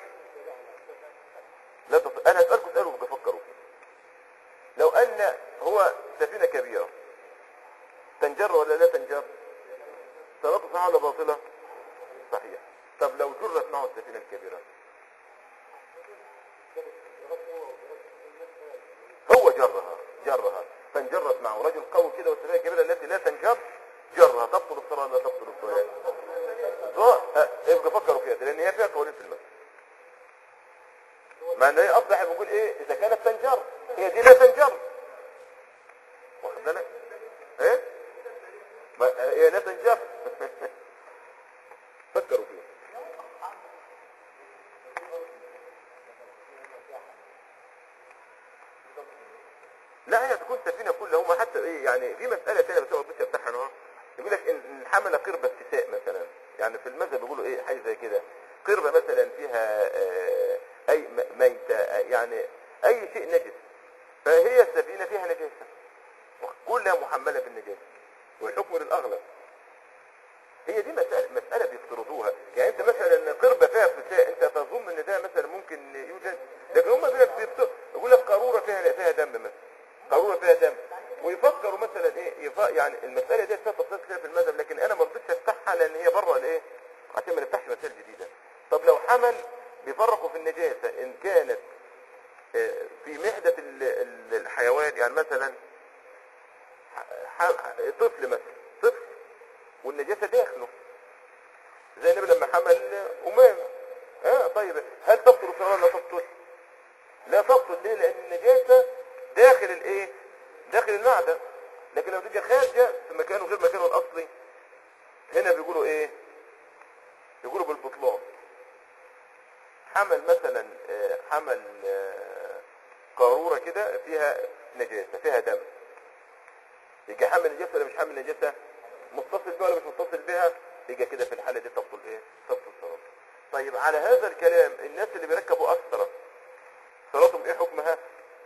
لا تص... انا اسألكم اسألوا فكروا لو ان هو سفينة كبيرة تنجر ولا لا تنجر صلاته صحيحة ولا باطلة صحيح طب لو جرت معه السفينة الكبيرة هو جرها جرها فانجرت معه رجل قوي كده والسفينة الكبيرة التي لا تنجر جرها تبطل الصلاة لا تبطل الصلاة اه ابقى فكروا فيها لان هي فيها قوانين في المسجد مع ان هي اصبح بنقول ايه اذا كانت تنجر هي دي لا تنجر واخد بالك ايه ما هي لا تنجر فكروا فيها لا هي تكون سفينه كلها هم حتى ايه يعني في مساله ثانيه بس هو بس يفتحها اهو يقول لك ان إن حمل قربة كساء مثلا يعني في المذهب بيقولوا ايه حاجه زي كده قربة مثلا فيها آه، اي م- ميتة آه، يعني اي شيء نجس فهي السفينه فيها نجاسه كلها محمله بالنجاسه والحكم للاغلب هي دي مسألة, مسألة بيفترضوها يعني انت مثلا قربة فيها فساء انت تظن ان ده مثلا ممكن يوجد لكن هم بيقول لك بيفترض يقول لك قارورة فيها فيها دم مثلا قارورة فيها دم ويفكروا مثلا ايه يف... يعني المسألة دي فيها تفصيل كده في المذهب لكن انا ما رضيتش افتحها لان هي بره الايه عشان ما نفتحش مسائل جديدة طب لو حمل بيفرقوا في النجاسة ان كانت آه، في محدة ال- ال- الحيوان يعني مثلا ح- ح- طفل مثلا طفل والنجاسة داخله زي النبي لما حمل أمامة اه طيب هل تبطل الصلاة ولا لا تبطل؟ لا تبطل ليه؟ لأن النجاسة داخل الايه؟ داخل المعدة لكن لو تيجي خارجة في مكانه غير مكانه الأصلي هنا بيقولوا ايه؟ بيقولوا بالبطلان حمل مثلا آه، حمل آه، قارورة كده فيها نجاسة فيها دم يجي حامل نجاسة ولا مش حامل نجاسة متصل بها ولا مش متصل بها يجي كده في الحالة دي تبطل ايه تبطل صلاته طيب على هذا الكلام الناس اللي بيركبوا أسرة صلاتهم ايه حكمها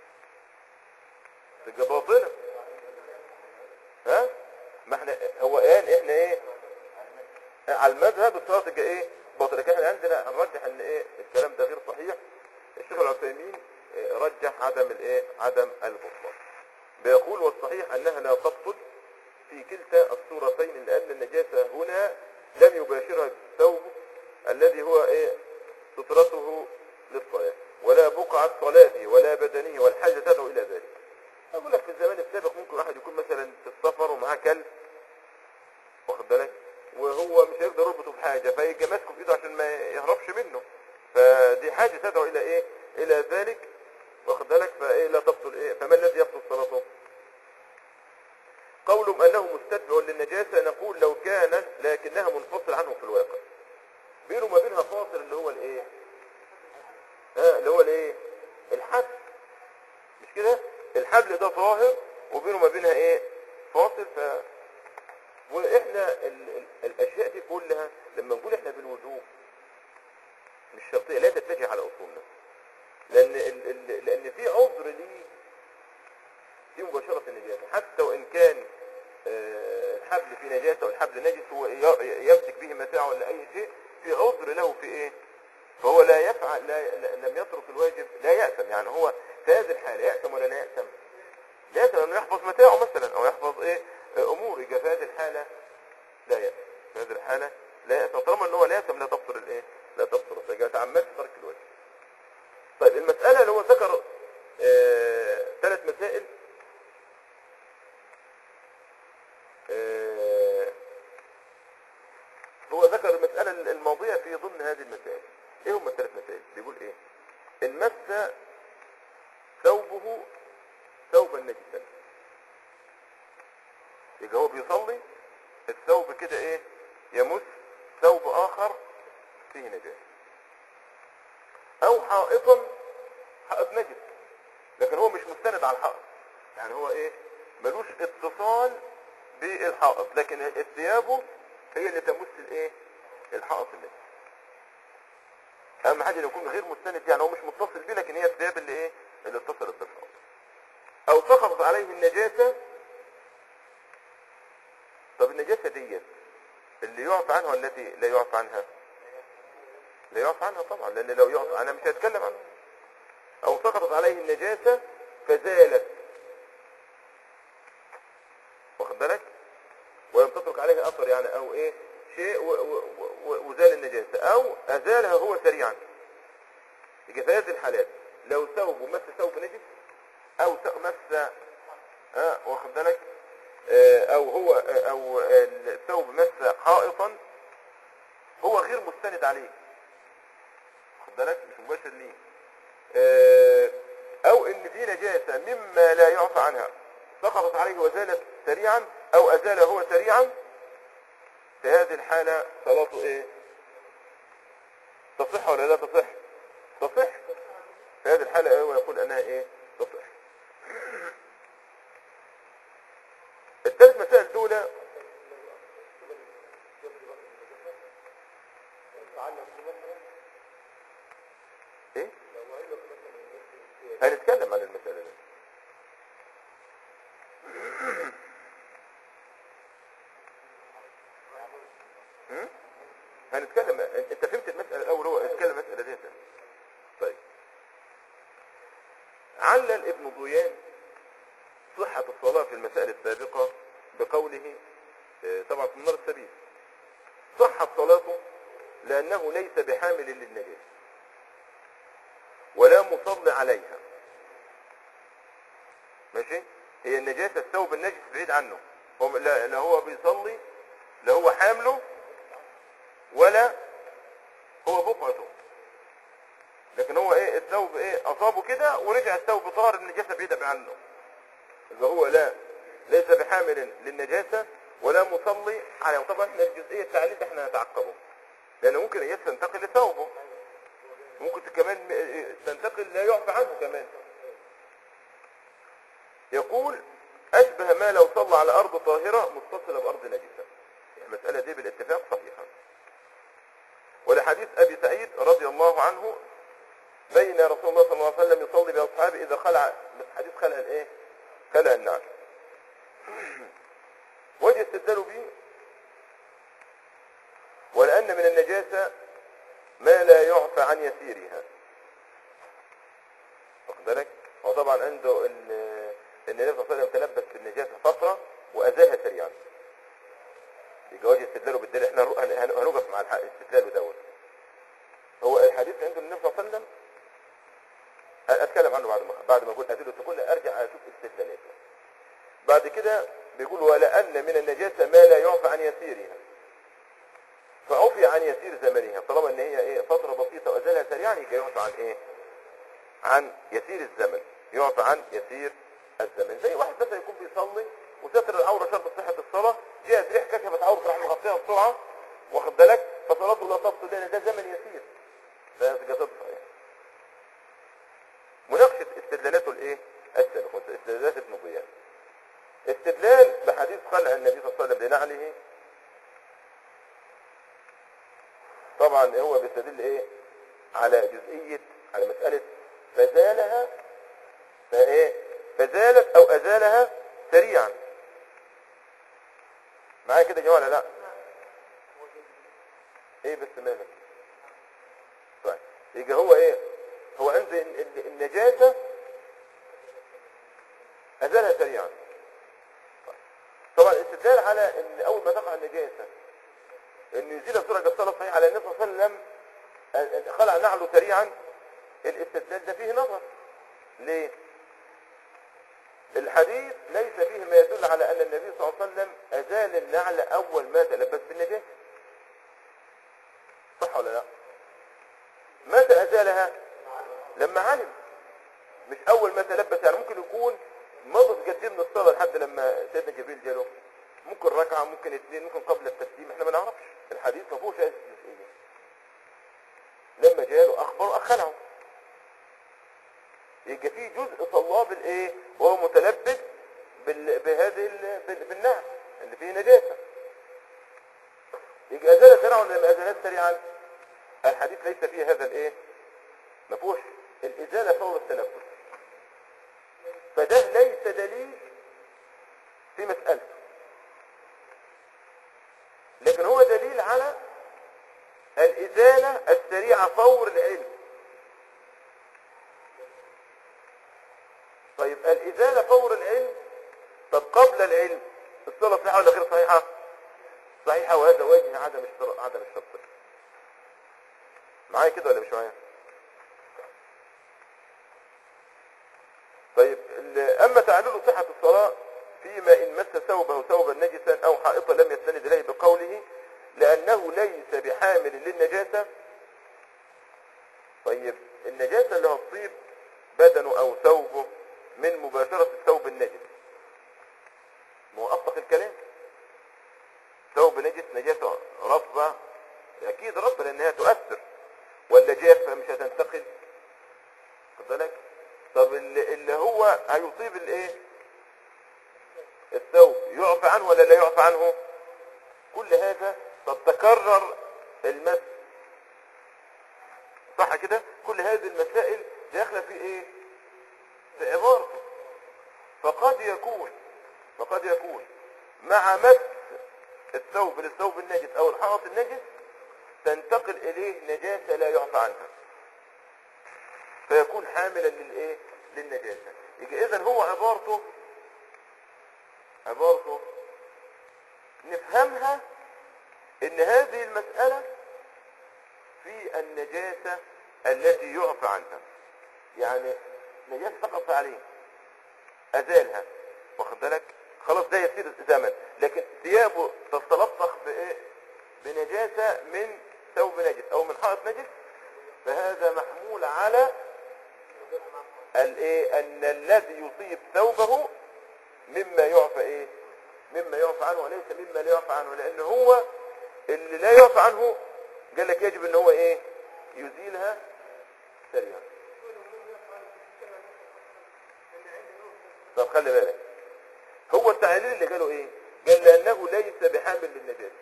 تبقى باطلة ها ما احنا هو قال احنا ايه على المذهب الصلاة تبقى ايه باطلة لكن احنا عندنا هنرجح ان ايه الكلام ده غير صحيح الشيخ العثيمين إيه، رجح عدم الايه عدم البطلان بيقول والصحيح انها لا تبطل في كلتا الصورتين لان النجاسة هنا لم يباشرها الثوب الذي هو ايه سترته للصلاة ولا بقعة صلاته ولا بدنه والحاجة تدعو الى ذلك اقول لك في الزمان السابق ممكن واحد يكون مثلا في السفر ومعاه كلب واخد بالك وهو مش هيقدر يربطه بحاجه فيجي ماسكه في ايده عشان ما يهربش منه فدي حاجه تدعو الى ايه الى ذلك واخد بالك فايه لا تبطل ايه فما الذي يبطل صلاته قولهم انه مستتبع للنجاسه نقول لو كان لكنها منفصل عنه في الواقع بينه وما بينها فاصل اللي هو الايه ها اللي هو الايه الحبل مش كده الحبل ده ظاهر وبينه وما بينها ايه فاصل ف واحنا ال... ال... الاشياء دي كلها لما نقول احنا بالوجوب مش شرطيه لا تتجه على اصولنا لان ال... ال... لان في عذر ليه في مباشره النجاسه حتى وان كان آه، الحبل في نجاسه والحبل نجس هو ي- يمسك به متاع ولا اي شيء في عذر له في ايه فهو لا يفعل لا لا- لم يترك الواجب لا يأثم يعني هو في هذه الحالة يأثم ولا لا يأثم لا يأثم انه يحفظ متاعه مثلا او يحفظ ايه آه، اموره يبقى في هذه الحالة لا يأثم في هذه الحالة لا يأثم طالما ان هو لا يأثم لا تبطل الايه لا تبطل الصلاة تعمدت ترك الواجب طيب المسألة اللي هو ذكر آه، ثلاث مسائل آه، هو ذكر المسألة الماضية في ضمن هذه المسائل ايه هم الثلاث مسائل بيقول ايه ان مس ثوبه ثوبا نجسا يبقى هو بيصلي الثوب كده ايه يمس ثوب اخر فيه نجاسة او حائطا حائط نجس لكن هو مش مستند على الحائط يعني هو ايه ملوش اتصال بالحائط لكن الثيابه هي اللي تمس الايه الحائط النجس اهم حاجه انه يكون غير مستند يعني هو مش متصل بيه لكن هي الثياب اللي ايه اللي اتصلت بالحائط او سقطت عليه النجاسه طب النجاسه ديت اللي يعفى عنها والتي لا يعفى عنها لا يعفى عنها طبعا لان لو يعفى عنها مش هيتكلم عنها او سقطت عليه النجاسه فزالت واخد بالك ولم تترك عليه اثر يعني او ايه شيء و- و- و- وزال النجاسه او ازالها هو سريعا يجي في هذه الحالات لو ثوب مس ثوب نجس او ث- مس اه واخد بالك آه، او هو آه، او آه، الثوب مس حائطا هو غير مستند عليه واخد بالك مش مباشر ليه آه، او ان في نجاسة مما لا يعفى عنها سقطت عليه وزالت سريعا او ازال هو سريعا في هذه الحالة صلاته ايه تصح ولا لا تصح تصح في هذه الحالة هو يقول انها ايه تصح ايه هنتكلم عن المسألة دي هم؟ هنتكلم انت فهمت المسألة الاول هو اتكلم المسألة دي طيب علل ابن ضيان صحة الصلاة في المسائل السابقة بقوله آه، طبعا في النار السبيل صحت صلاته لأنه ليس بحامل للنجاسة ولا مصلي عليها ماشي هي النجاسة الثوب النجس بعيد عنه هو لا, لا هو بيصلي لا هو حامله ولا هو بقعته لكن هو ايه الثوب ايه اصابه كده ورجع الثوب طار النجاسة بعيدة عنه يبقى هو لا ليس بحامل للنجاسة ولا مصلي عليه طبعا احنا الجزئية التعليل احنا نتعقبه لانه ممكن النجاسة تنتقل لثوبه ممكن كمان م- تنتقل لا يعفى عنه كمان يقول أشبه ما لو صلى على أرض طاهرة متصلة بأرض نجسة المسألة دي بالاتفاق صحيحة ولحديث أبي سعيد رضي الله عنه بين رسول الله صلى الله عليه وسلم يصلي بأصحابه إذا خلع حديث خلع الإيه؟ خلع النعل وجه استدلال به ولأن من النجاسة ما لا يعفى عن يسيرها واخد بالك هو طبعا عنده ال- ان النبي صلى الله عليه وسلم تلبس بالنجاسه فتره وازالها سريعا يبقى وجه استدلاله بالدليل احنا هنرو- هن- هن- هنوقف مع الح- استدلاله دوت هو الحديث عنده النبي صلى الله عليه وسلم أ- اتكلم عنه بعد ما بعد ما اقول ادلته كلها ارجع اشوف استدلالاته بعد كده بيقول ولان من النجاسه ما لا يعفى عن يسيرها فعفي عن يسير زمنها طالما ان هي ايه فتره بسيطه وازالها سريعا يبقى يعفى عن ايه عن يسير الزمن يعفى عن يسير الزمن زي واحد مثلا يكون بيصلي وستر العوره شرط صحه الصلاه جاءت ريح كشفت عوره راح مغطيها بسرعه واخد بالك فصلاته لا تبطل لان ده زمن يسير لا تبطل يعني. مناقشه استدلالاته الايه السابقه استدلالات ابن ضياء استدلال بحديث خلع النبي صلى الله عليه وسلم لنعله طبعا هو بيستدل ايه على جزئية على مسألة فزالها فايه فزالت او ازالها سريعا معايا كده يا جماعة ولا لا ايه بس مالك طيب يبقى هو ايه هو عند ال- ال- النجاسة ازالها سريعا طيب. طبعا الاستدلال على ان اول ما تقع النجاسة انه يزيل بسرعة الصلاة صحيح على النبي صلى الله عليه وسلم ال- خلع نعله سريعا الاستدلال ده فيه نظر ليه الحديث ليس فيه ما يدل على ان النبي صلى الله عليه وسلم ازال النعل اول ما تلبس بالنجاسة صح ولا لا متى ازالها لما علم مش اول ما تلبس يعني ممكن يكون مضت قد إيه من الصلاه لحد لما سيدنا جبريل جاله ممكن ركعه ممكن اثنين ممكن قبل التسليم احنا ما نعرفش الحديث ما فيهوش هذه الجزئيه لما جاله اخبره اخلعه يبقى في جزء صلاه بالايه وهو متلبس بال... بهذه ال... بال... بالنعم اللي فيه نجاسه يبقى ازال سريعا ولا ما ازالت سريعا الحديث ليس فيه هذا الايه ما فيهوش الازاله فور التلبس فده ليس دليل في مسألته لكن هو دليل على الإزالة السريعة فور العلم طيب الإزالة فور العلم طب قبل العلم الصلاة صحيحة ولا غير صحيحة صحيحة وهذا وجه عدم اشتراط عدم الشرط معايا كده ولا مش معايا طيب ال- أما تعلل صحة الصلاة فيما إن مس ثوبه ثوبا نجسا أو حائطا لم يستند إليه بقوله لأنه ليس بحامل للنجاسة طيب النجاسة اللي هتصيب بدنه أو ثوبه من مباشرة الثوب النجس موافق الكلام ثوب نجس نجاسة رطبة أكيد رطبة لأنها تؤثر ولا جافة مش هتنتقل خد بالك طب اللي, اللي هو هيصيب الايه الثوب يعفى عنه ولا لا يعفى عنه كل هذا قد تكرر المس صح كده كل هذه المسائل داخله في ايه في عبارته فقد يكون فقد يكون مع مس الثوب للثوب النجس او الحائط النجس تنتقل اليه نجاسة لا يعفى عنها فيكون حاملا للايه للنجاسة يبقى اذا هو عبارته عبارته نفهمها ان هذه المسألة في النجاسة التي يعفى عنها يعني نجاسة سقط عليه ازالها واخد بالك خلاص ده يصير زمن لكن ثيابه تتلطخ بايه بنجاسة من ثوب نجس او من حائط نجس فهذا محمول على الايه ان الذي يصيب ثوبه مما يعفى ايه مما يعفى عنه وليس مما لا يعفى عنه لان هو اللي لا يعفى عنه قال لك يجب ان هو ايه يزيلها سريعا طب خلي بالك هو التعليل اللي قاله ايه قال لانه ليس بحامل للنجاسه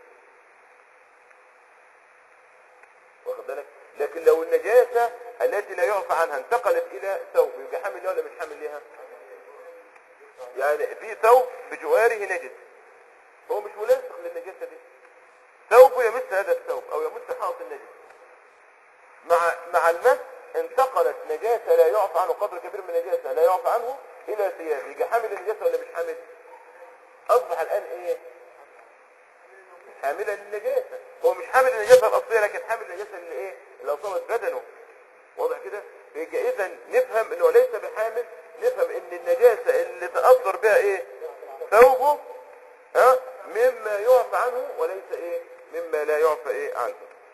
واخد بالك لكن لو النجاسه التي لا يعفى عنها انتقلت الى ثوب يبقى حامل لها ولا مش حامل لها يعني في ثوب بجواره نجس هو مش ملاصق للنجاسه دي ثوبه يمس هذا الثوب او يمس حائط النجس مع مع المس انتقلت نجاسه لا يعفى عنه قدر كبير من النجاسه لا يعفى عنه الى ثيابه يبقى حامل النجاسه ولا مش حامل اصبح الان ايه حاملا للنجاسه هو مش حامل النجاسه الاصليه لكن حامل النجاسه اللي ايه اللي اصابت بدنه واضح كده يبقى اذا نفهم انه ليس بحامل نفهم ان النجاسه اللي تاثر بها ايه ثوبه ها مما يعفى عنه وليس ايه مما لا يعفى ايه عنه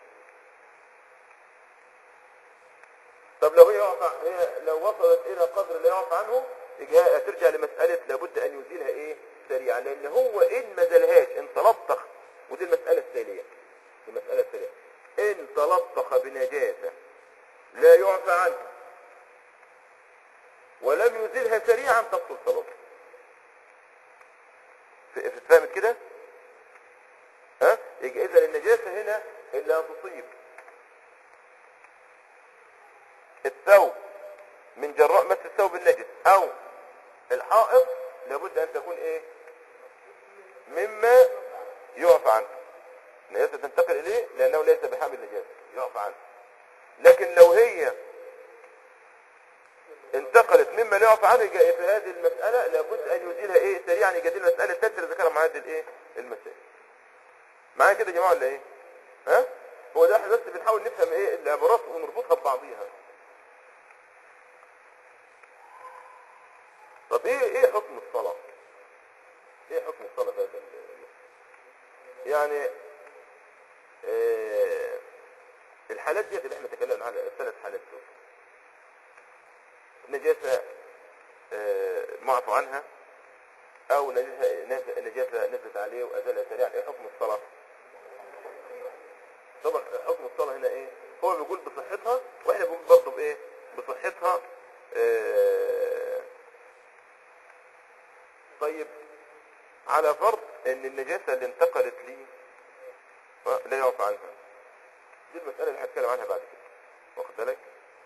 طب لو هي يعفى هي لو وصلت الى قدر لا يعفى عنه يبقى ترجع لمساله لابد ان يزيلها ايه سريعا لان هو ان ما زالهاش ان تلطخ ودي المساله التاليه المساله التاليه ان تلطخ بنجاسه لا يعفى عنها ولم يزيلها سريعا تبطل صلاته ف- فهمت كده ها يبقى اذا النجاسه هنا اللي هتصيب الثوب من جراء مس الثوب النجس او الحائط لابد ان تكون ايه مما يعفى عنه النجاسه تنتقل اليه لانه ليس بحامل نجاسه يعفى عنه لكن لو هي انتقلت مما لا يعفى عنه يبقى في هذه المسألة لابد أن يزيلها إيه سريعا يبقى دي المسألة الثالثة اللي ذكرها مع هذه الإيه المسائل معايا كده يا جماعة ولا إيه ها هو ده احنا بس بنحاول نفهم إيه العبارات ونربطها ببعضيها طب إيه إيه حكم الصلاة إيه حكم الصلاة في هذا ال- يعني آه الحالات دي اللي احنا تكلمنا عنها الثلاث حالات دول نجاسة آه، معفو عنها او نجاسة, نجاسة- نجاسة نزلت عليه وازالها سريعا ايه حكم الصلاة طبعا حكم الصلاة هنا ايه هو بيقول بصحتها واحنا بنقول برضه بايه بصحتها آه، طيب على فرض ان النجاسة اللي انتقلت لي آه، لا يعفى عنها دي المسألة اللي هتكلم عنها بعد كده واخد بالك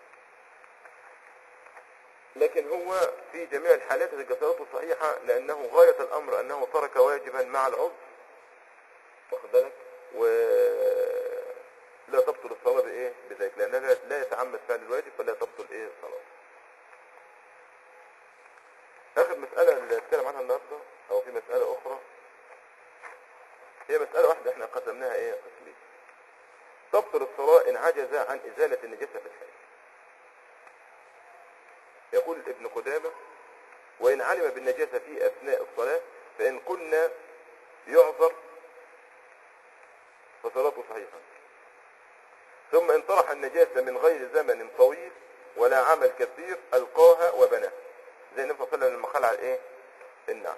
لكن هو في جميع الحالات تبقى صلاته صحيحة لأنه غاية الأمر أنه ترك واجبا مع العضو واخد بالك و لا تبطل الصلاة بإيه بذلك لأنها لا يتعمد فعل الواجب فلا تبطل إيه الصلاة آخر مسألة اللي اتكلم عنها النهاردة أو في مسألة أخرى هي مسألة واحدة احنا قسمناها إيه قسمين تبطل الصلاة إن عجز عن إزالة النجاسة في الحال يقول ابن قدامة وإن علم بالنجاسة في أثناء الصلاة فإن كنا يعذر فصلاته صحيحة ثم إن طرح النجاسة من غير زمن طويل ولا عمل كثير ألقاها وبناها زي النبي صلى الله عليه وسلم لما قال على إيه النعم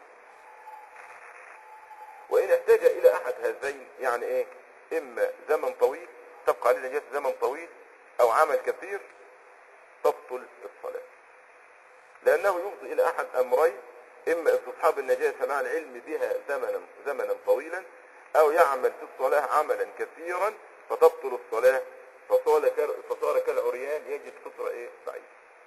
وإن احتاج إلى أحد هذين يعني إيه إما زمن طويل تبقى عليه النجاسة زمن طويل أو عمل كثير تبطل الصلاة لأنه يفضي إلى أحد أمرين إما استصحاب النجاسة مع العلم بها زمنا زمنا طويلا أو يعمل في الصلاة عملا كثيرا فتبطل الصلاة فصار كال- فصار كالعريان عيان يجد فطرة ايه ضعيفة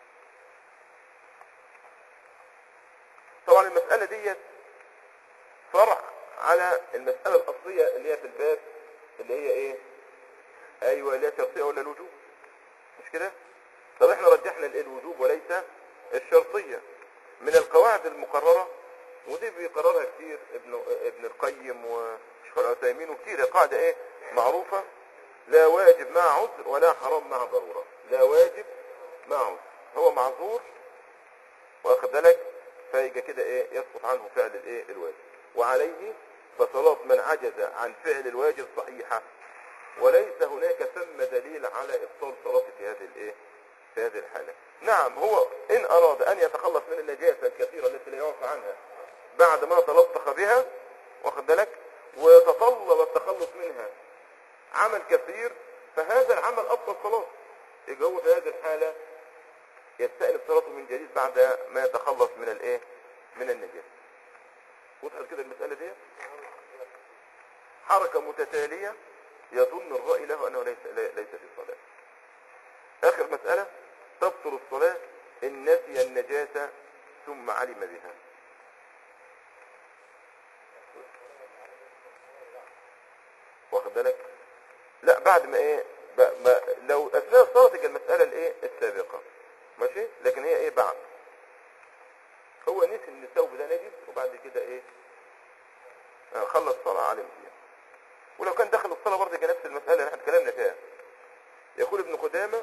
طبعا المسألة ديت فرع على المسألة الأصلية اللي هي في الباب اللي هي ايه ايوه اللي هي شرطية ولا الوجوب مش كده طب احنا رجحنا الايه الوجوب وليس الشرطية من القواعد المقررة ودي بيقررها كتير ابن ابن القيم وشيخ العثيمين وكتير هي قاعدة ايه معروفة لا واجب مع عذر ولا حرام مع ضرورة لا واجب مع عذر هو معذور واخد بالك فيجي كده ايه يسقط عنه فعل الايه الواجب وعليه فصلاة من عجز عن فعل الواجب صحيحة وليس هناك ثم دليل على ابطال صلاته في هذه الايه في هذه الحالة نعم هو ان اراد ان يتخلص من النجاسة الكثيرة التي لا يعفى عنها بعد ما تلطخ بها واخد بالك ويتطلب التخلص منها عمل كثير فهذا العمل ابطل صلاته يبقى هو في هذه الحالة يستأنف صلاته من جديد بعد ما يتخلص من الايه من النجاسة وضحت كده المسألة دي حركة متتالية يظن الرأي له أنه ليس, ليس في صلاة آخر مسألة تبطل الصلاة إن نسي النجاسة ثم علم بها واخد بالك لا بعد ما ايه ب- ما لو اثناء الصلاه تبقى المساله الايه السابقه ماشي لكن هي ايه بعد هو نسي ان الثوب ده نجس وبعد كده ايه آه، خلص صلاه علم فيها ولو كان دخل الصلاه برضه كان نفس المساله اللي احنا اتكلمنا فيها يقول ابن قدامه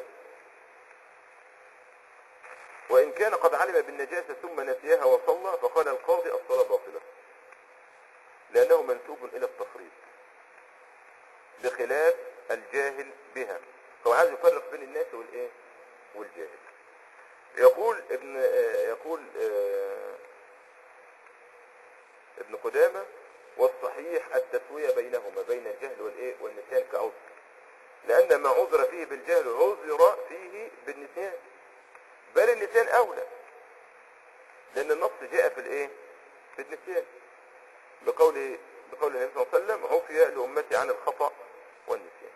وإن كان قد علم بالنجاسة ثم نسيها وصلى فقال القاضي الصلاة باطلة لأنه منسوب إلى التفريط بخلاف الجاهل بها هو عايز يفرق بين الناس والإيه والجاهل يقول ابن آه، يقول آه، ابن قدامة والصحيح التسوية بينهما بين الجهل والإيه والنسيان كعذر لأن ما عذر فيه بالجهل عذر فيه بالنسيان بل النسيان أولى لأن النص جاء في الإيه في النسيان بقول بقول النبي صلى الله عليه وسلم عفي لأمتي عن الخطأ والنسيان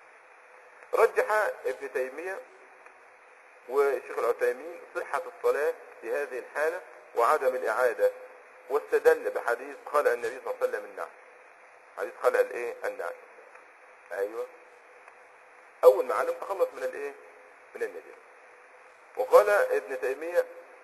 رجح ابن تيمية والشيخ العثيمين صحة الصلاة في هذه الحالة وعدم الإعادة واستدل بحديث خلع النبي صلى الله عليه وسلم النعم حديث خلع الايه النعم ايوه اول ما علم تخلص من الايه من النجاسة وقال ابن تيمية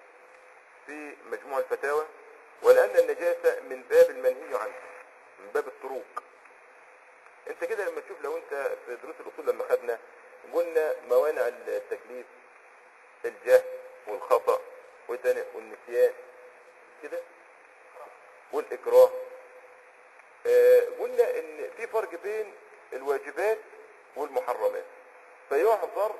في مجموع الفتاوى ولأن النجاسة من باب المنهي عنه من باب الطروق انت كده لما تشوف لو انت في دروس الاصول لما خدنا قلنا موانع التكليف الجهل والخطأ وتاني والنسيان كده والإكراه آه قلنا ان في فرق بين الواجبات والمحرمات فيعذر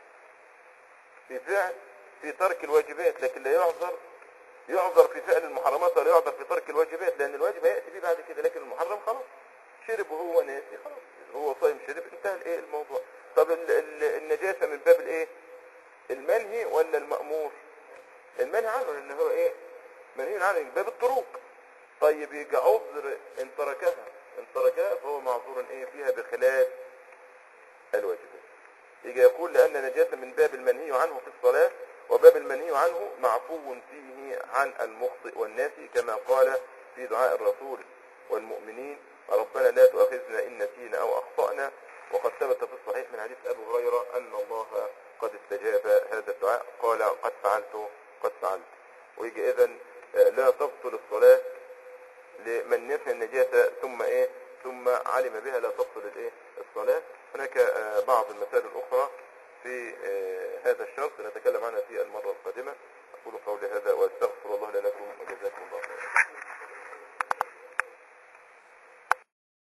في فعل في ترك الواجبات لكن لا يعذر يعذر في فعل المحرمات ولا يعذر في ترك الواجبات لان الواجب هياتي به بعد كده لكن المحرم خلاص شرب وهو ناسي خلاص هو صايم شرب انتهى الايه الموضوع طب ال- ال- النجاسه من باب الايه المنهي ولا المامور المنهي عنه لان هو ايه منهي عنه من باب الطرق طيب يجي عذر ان تركها ان تركها فهو معذور ايه فيها بخلاف الواجبات يجي يقول لأن نجاسة من باب المنهي عنه في الصلاة وباب المنهي عنه معفو فيه عن المخطئ والناسي كما قال في دعاء الرسول والمؤمنين ربنا لا تؤاخذنا إن نسينا أو أخطأنا وقد ثبت في الصحيح من حديث أبي هريرة أن الله قد استجاب هذا الدعاء قال قد فعلت قد فعلت ويجي إذن لا تبطل الصلاة لمن نفى النجاسة ثم ايه ثم علم بها لا تبطل الايه الصلاة هناك آه، بعض المسائل الاخرى في آه، هذا الشرط نتكلم عنها في المرة القادمة